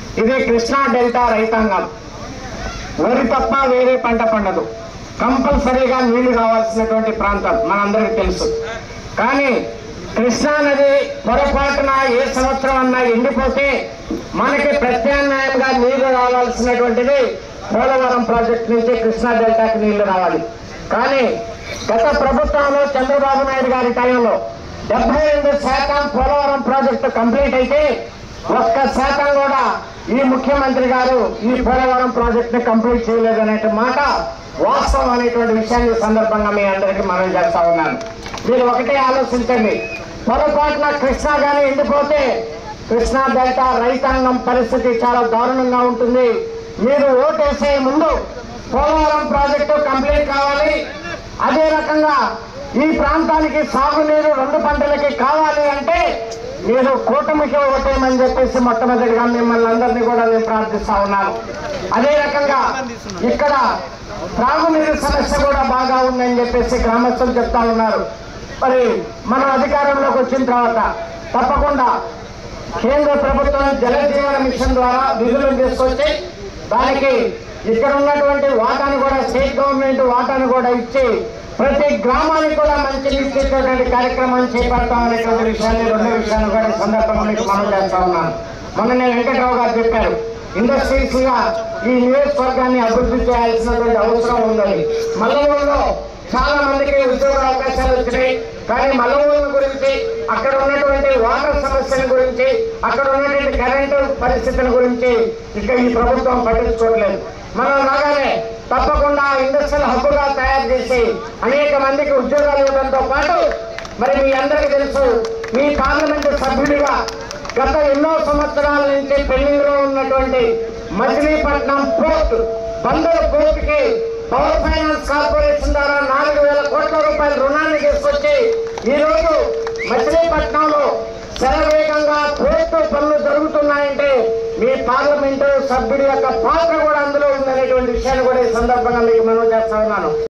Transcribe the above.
ఇది కృష్ణా డెల్టా రైతాంగం వరి తప్ప వేరే పంట పండదు కంపల్సరీగా నీళ్లు కావాల్సినటువంటి ప్రాంతం మనందరికీ తెలుసు కానీ కృష్ణా నది పొరపాటున ఏ సంవత్సరం అన్నా ఎండిపోతే మనకి ప్రత్యామ్నాయంగా నీళ్లు రావాల్సినటువంటిది పోలవరం ప్రాజెక్టు నుంచి కృష్ణా డెల్టాకి నీళ్లు రావాలి కానీ గత ప్రభుత్వంలో చంద్రబాబు నాయుడు గారి టైంలో డెబ్బై రెండు శాతం పోలవరం ప్రాజెక్టు కంప్లీట్ అయితే ఒక్క శాతం కూడా ఈ ముఖ్యమంత్రి గారు ఈ పోలవరం ప్రాజెక్ట్ ని కంప్లీట్ చేయలేదనే మాట వాస్తవం అనేటువంటి విషయాన్ని ఈ సందర్భంగా మీ అందరికీ మనం చేస్తా ఉన్నాను మీరు ఒకటే ఆలోచించండి పొరపాటున కృష్ణా గాని ఎండిపోతే కృష్ణా డెల్టా రైతాంగం పరిస్థితి చాలా దారుణంగా ఉంటుంది మీరు ఓటేసే ముందు పోలవరం ప్రాజెక్టు కంప్లీట్ కావాలి అదే రకంగా ఈ ప్రాంతానికి సాగునీరు రెండు పంటలకి కావాలి అంటే మీరు కూటమికి ఓటేయమని చెప్పేసి మొట్టమొదటిగా మిమ్మల్ని అందరినీ కూడా నేను ప్రార్థిస్తా ఉన్నాను అదే రకంగా ఇక్కడ త్రాగునీరు సమస్య కూడా బాగా ఉందని చెప్పేసి గ్రామస్తులు చెప్తా ఉన్నారు మరి మనం అధికారంలోకి వచ్చిన తర్వాత తప్పకుండా కేంద్ర ప్రభుత్వం జల జీవన మిషన్ ద్వారా నిధులను తీసుకొచ్చి దానికి ఇక్కడ ఉన్నటువంటి వాటాను కూడా స్టేట్ గవర్నమెంట్ వాటాను కూడా ఇచ్చి ప్రతి గ్రామానికి కూడా మంచి ఇచ్చేటటువంటి కార్యక్రమాన్ని చేపడతాం అనేటువంటి విషయాన్ని రెండు విషయాలు కూడా ఈ సందర్భంగా మీకు మనం చేస్తా ఉన్నాను మొన్ననే వెంకట్రావు గారు చెప్పారు ఇండస్ట్రీస్ గా ఈ నియోజకవర్గాన్ని అభివృద్ధి చేయాల్సినటువంటి అవసరం ఉందని మల్లవూరులో చాలా మందికి ఉద్యోగ అవకాశాలు వచ్చినాయి కానీ మల్లవూరు గురించి అక్కడ ఉన్నటువంటి వాటర్ సమస్యల గురించి అక్కడ ఉన్నటువంటి కరెంటు పరిస్థితుల గురించి ఇక ఈ ప్రభుత్వం పట్టించుకోవట్లేదు మనం రాగానే తప్పకుండా ఇండస్ట్రియల్ హబ్బుగా తయారు చేసి అనేక మందికి ఉద్యోగాలు ఇవ్వడంతో పాటు మరి మీ అందరికీ తెలుసు మీ పార్లమెంటు సభ్యుడిగా గత ఎన్నో సంవత్సరాల నుంచి పెండింగ్ లో ఉన్నటువంటి మచిలీపట్నం పోర్ట్ బందరు పోర్ట్ కి పవర్ ఫైనాన్స్ కార్పొరేషన్ ద్వారా నాలుగు వేల కోట్ల రూపాయల రుణాన్ని తీసుకొచ్చి ఈ రోజు మచిలీపట్నంలో శరవేగంగా పోర్టు పనులు జరుగుతున్నాయంటే మీ పార్లమెంటు సభ్యుడి యొక్క పాత్ర కూడా అందులో ఉందనేటువంటి విషయాన్ని కూడా ఈ సందర్భంగా మీకు మనం చేస్తా ఉన్నాను